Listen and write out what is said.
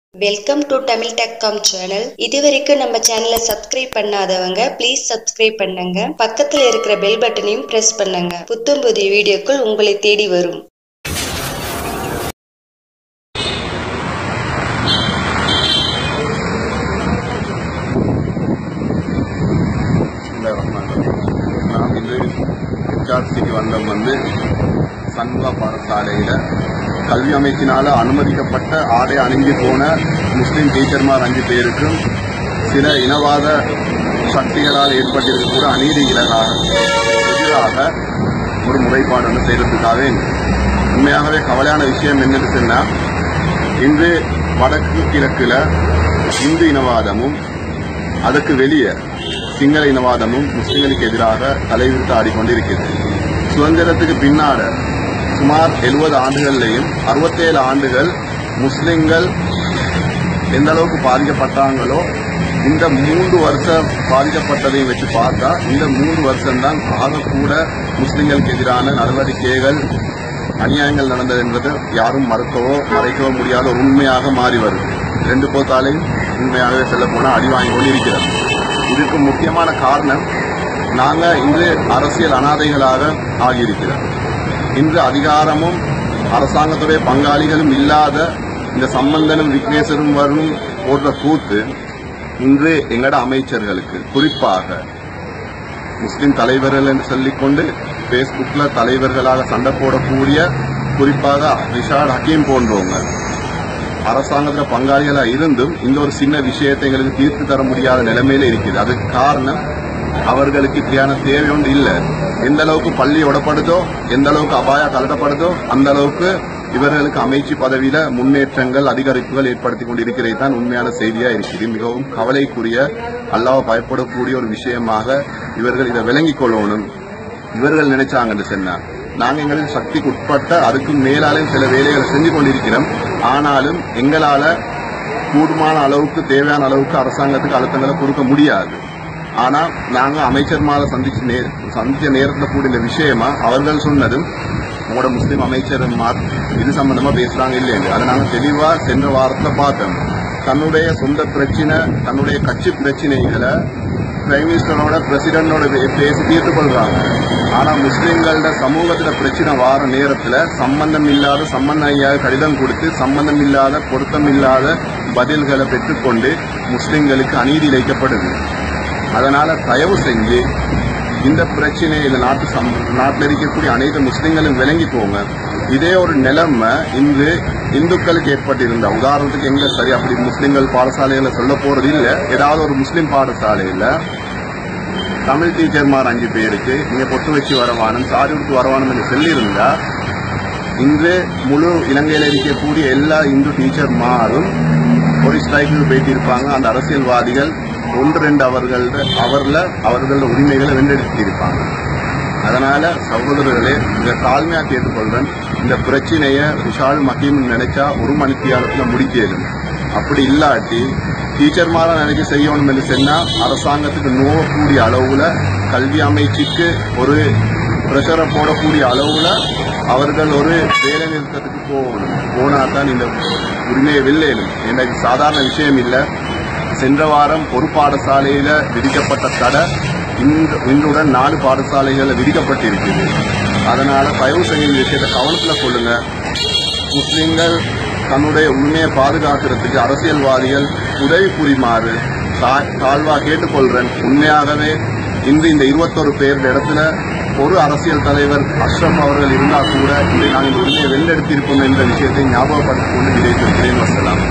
welcome to Tamil tech com channel இதுவரைக்கும் நம்ம சேனலை சப்ஸ்கிரைப் பண்ணாதவங்க ப்ளீஸ் சப்ஸ்கிரைப் பண்ணுங்க பக்கத்துல இருக்கிற பெல் பட்டனையும் பிரஸ் பண்ணுங்க புத்தம் புதிய வீடியோக்கள் உங்களை தேடி வரும் நான் இன்று ஹெச்ஆர்சிக்கு வந்தோம் வந்து சன்வா பாடசாலையில் கல்வி அமைச்சினால் அனுமதிக்கப்பட்ட ஆடை அணிஞ்சு போன முஸ்லீம் டீச்சர்மார் அஞ்சு பேருக்கும் சில இனவாத சக்திகளால் ஏற்பட்டிருக்கக்கூட அநீதிகளாக எதிராக ஒரு முறைப்பாடு ஒன்று செய்கிறதுக்காக உண்மையாகவே கவலையான விஷயம் என்னன்னு சொன்னால் இன்று வடக்கு கிழக்கில் இந்து இனவாதமும் அதுக்கு வெளியே சிங்கள இனவாதமும் முஸ்லிம்களுக்கு எதிராக தலைவிரித்து ஆடிக்கொண்டிருக்கிறது சுதந்திரத்துக்கு பின்னாட சுமார் எழுபது ஆண்டுகள்லையும் அறுபத்தேழு ஆண்டுகள் முஸ்லிம்கள் எந்த அளவுக்கு பாதிக்கப்பட்டாங்களோ இந்த மூன்று வருஷம் பாதிக்கப்பட்டதையும் வச்சு பார்த்தா இந்த மூன்று வருஷம்தான் ஆகக்கூட முஸ்லிம்களுக்கு எதிரான நடவடிக்கைகள் அநியாயங்கள் நடந்தது என்பது யாரும் மறுக்கவோ மறைக்கவோ முடியாத ஒரு உண்மையாக மாறி வருது ரெண்டு போத்தாலையும் உண்மையாகவே சொல்ல போனால் அடி வாங்கி கொண்டு இருக்கிறது இதுக்கு முக்கியமான காரணம் நாங்கள் இன்று அரசியல் அனாதைகளாக ஆகியிருக்கிறோம் இன்று அதிகாரமும் அரசாங்கத்துடைய பங்காளிகளும் இல்லாத இந்த சம்பந்தனும் விக்னேஸ்வரும் வரும் போன்ற கூத்து இன்று எங்கட அமைச்சர்களுக்கு குறிப்பாக முஸ்லிம் தலைவர்கள் என்று சொல்லிக்கொண்டு பேஸ்புக்ல தலைவர்களாக சண்டை போடக்கூடிய குறிப்பாக ரிஷாட் ஹக்கீம் போன்றவங்க அரசாங்கத்துல பங்காளிகளா இருந்தும் இந்த ஒரு சின்ன விஷயத்தை எங்களுக்கு தீர்த்து தர முடியாத நிலைமையில இருக்குது அதுக்கு காரணம் அவர்களுக்கு இப்படியான தேவை ஒன்று இல்லை எந்த அளவுக்கு பள்ளி உடப்படுதோ எந்த அளவுக்கு அபாயா கலட்டப்படுதோ அந்த அளவுக்கு இவர்களுக்கு அமைச்சு பதவியில முன்னேற்றங்கள் அதிகரிப்புகள் ஏற்படுத்தி கொண்டிருக்கிறது தான் உண்மையான செய்தியா இருக்குது மிகவும் கவலைக்குரிய அல்லாஹ் பயப்படக்கூடிய ஒரு விஷயமாக இவர்கள் இதை விளங்கிக் கொள்ளணும் இவர்கள் நினைச்சாங்கன்னு சொன்னா நாங்க எங்களுக்கு சக்திக்கு உட்பட்ட அதுக்கு மேலாலே சில வேலைகளை செஞ்சு கொண்டிருக்கிறோம் ஆனாலும் எங்களால கூடுமான அளவுக்கு தேவையான அளவுக்கு அரசாங்கத்துக்கு அழுத்தங்களை கொடுக்க முடியாது ஆனா நாங்க அமைச்சர்மாரை சந்திச்சு நே சந்திச்ச நேரத்துல கூட இந்த விஷயமா அவர்கள் சொன்னதும் உங்களோட முஸ்லீம் அமைச்சர்மார் இது சம்பந்தமா பேசுறாங்க இல்லைன்னு அதை நாங்க தெளிவா சென்ற வாரத்துல பார்த்தோம் தன்னுடைய சொந்த பிரச்சனை தன்னுடைய கட்சி பிரச்சனைகளை பிரைம் மினிஸ்டரோட பிரசிடண்டோட பேசி தீர்த்து கொள்றாங்க ஆனா முஸ்லிம்களோட சமூகத்துல பிரச்சனை வார நேரத்துல சம்பந்தம் இல்லாத சம்பந்தம் ஐயா கடிதம் கொடுத்து சம்பந்தம் இல்லாத பொருத்தம் இல்லாத பதில்களை பெற்றுக்கொண்டு முஸ்லிம்களுக்கு அநீதி இழைக்கப்படுது அதனால தயவு செஞ்சு இந்த பிரச்சனையில நாட்டு சம் நாட்டில் இருக்கக்கூடிய அனைத்து முஸ்லிம்களும் விளங்கிக்கோங்க இதே ஒரு நிலைமை இன்று இந்துக்களுக்கு ஏற்பட்டிருந்த உதாரணத்துக்கு எங்க சரி அப்படி முஸ்லிம்கள் பாடசாலைகளை சொல்ல போறது இல்ல ஏதாவது ஒரு முஸ்லிம் பாடசாலையில தமிழ் டீச்சர்மார் அஞ்சு பேருக்கு நீங்க பொட்டு வச்சு வரவானும் சாரி விட்டு வரவானும் என்று சொல்லியிருந்தா இன்று முழு இலங்கையில் இருக்கக்கூடிய எல்லா இந்து டீச்சர்மாரும் ஒரு ஸ்ட்ரைக்கில் போயிட்டு இருப்பாங்க அந்த அரசியல்வாதிகள் ஒன்று ரெண்டு அவர்கள் அவர்ல அவர்களோட உரிமைகளை வென்றெடுத்திருப்பாங்க அதனால சகோதரர்களே இந்த தாழ்மையா கேட்டுக்கொள்றேன் இந்த பிரச்சனைய விஷால் மகிம் நினைச்சா ஒரு மணித்தியாலத்துல முடிக்கலும் அப்படி இல்லாட்டி டீச்சர் மாற நினைக்க செய்யணும் என்று சொன்னா அரசாங்கத்துக்கு நோவக்கூடிய அளவுல கல்வி அமைச்சுக்கு ஒரு பிரஷரை போடக்கூடிய அளவுல அவர்கள் ஒரு வேலை நிறுத்தத்துக்கு போகணும் போனா தான் இந்த உரிமையை வெல்லேனும் எனக்கு சாதாரண விஷயம் இல்லை சென்ற வாரம் ஒரு பாடசாலையில விதிக்கப்பட்ட தடை இன்று இன்றுடன் நாலு பாடசாலைகளில் விதிக்கப்பட்டிருக்குது அதனால தயவு செய்ய இந்த விஷயத்தை கவனத்துல கொள்ளுங்க முஸ்லிம்கள் தன்னுடைய உரிமையை பாதுகாக்கிறதுக்கு அரசியல்வாதிகள் உதவி புரிமாறு தா- தாழ்வா கேட்டுக்கொள்றேன் உண்மையாகவே இன்று இந்த இருபத்தொரு பேர் இடத்துல ஒரு அரசியல் தலைவர் அஷ்ரப் அவர்கள் இருந்தால் கூட இதை நாங்கள் இந்த உரிமையை வெள்ளெடுத்திருப்போம் என்ற விஷயத்தை ஞாபகப்படுத்திக் கொண்டு விடைத்திருக்கிறேன் வசலாம்